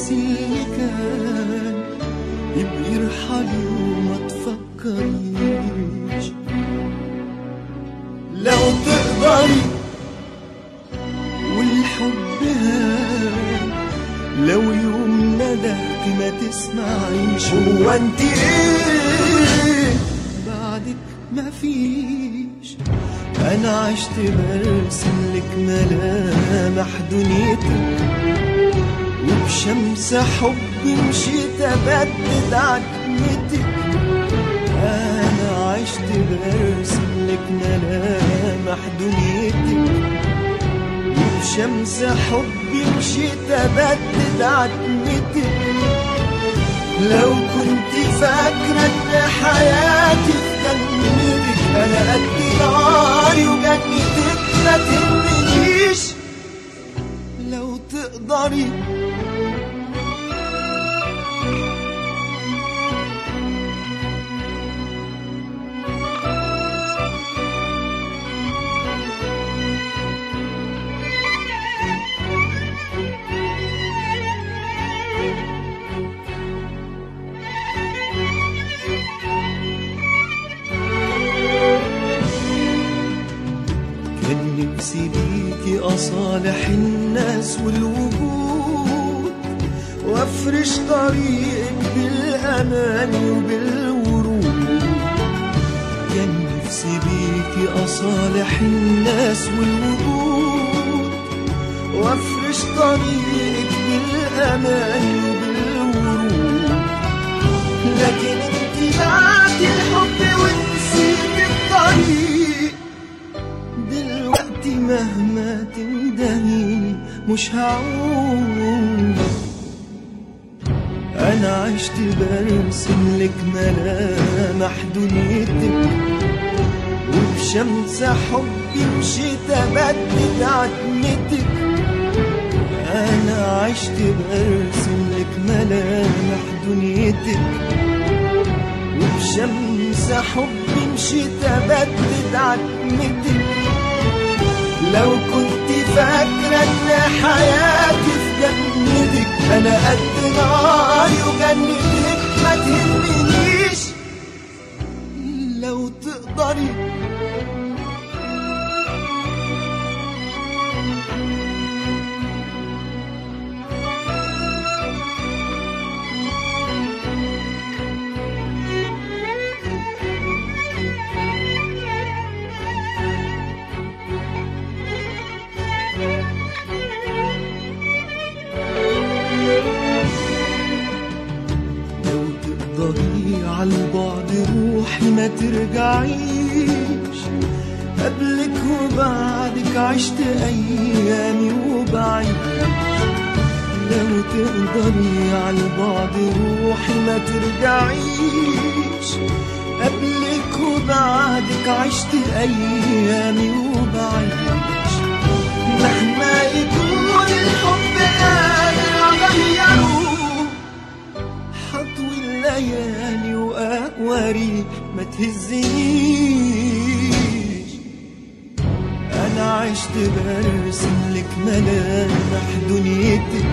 تنسي اللي كان يبقى يرحلي وما تفكريش لو تقدري والحب هان لو يوم ندهت ما تسمعيش هو انت ايه بعدك ما فيش انا عشت برسم لك ملامح دنيتك وبشمس حبي مشيت ابدد عتمتك انا عشت برسم لك ملامح دنيتك وبشمس حبي مشيت ابدد عتمتك لو كنت فاكرة ان حياتي في جنتك انا قد ناري وجنتك ما تهمنيش لو تقدري كان نفسي بيكي أصالح الناس والوجود وافرش طريقك بالأمان وبالورود كان نفسي بيكي أصالح الناس والوجود وافرش طريقك بالأمان وبالورود لكن انت بعد الحب ونسيت الطريق دلوقتي مهما تندهي مش هعود انا عشت برسم لك ملامح دنيتك وبشمس حبي مشيت ابدد عتمتك انا عشت برسم لك ملامح دنيتك وبشمس حبي مشيت ابدد عتمتك لو كنت فاكرة ان حياتي في جنتك انا قد ناري وجنتك ما تهمنيش لو تقدري لو تقدري عالبعد روحي ما ترجعيش قبلك وبعدك عشت ايامي وبعيش لو تقدري عالبعد روحي ما ترجعيش قبلك وبعدك عشت ايامي وبعيش مهما يكون الحب قادر اغيره حطوي الليالي وأقواري ما تهزنيش أنا عشت برسم لك ملامح دنيتك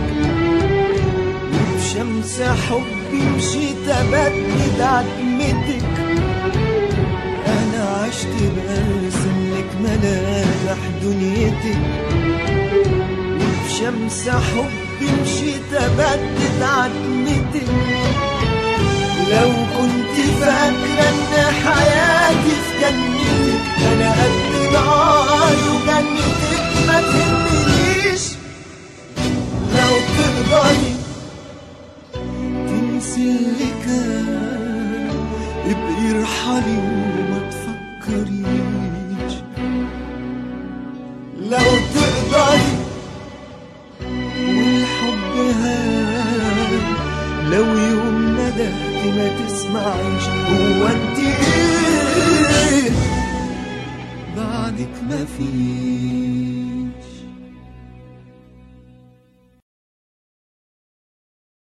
وبشمس حبي مشيت أبدد عتمتك أنا عشت برسم لك ملامح دنيتك وبشمس حبي مشيت أبدد عتمتك لو كنت فاكرة ان حياتي في جنتك انا قد ناري وجنتك ما تهمنيش لو تقدري تنسي اللي كان ابقي ارحلي وما تفكريش لو تقدري والحب هان لو يوم ندهت ما تسمعيش هو انت ايه بعدك ما فيش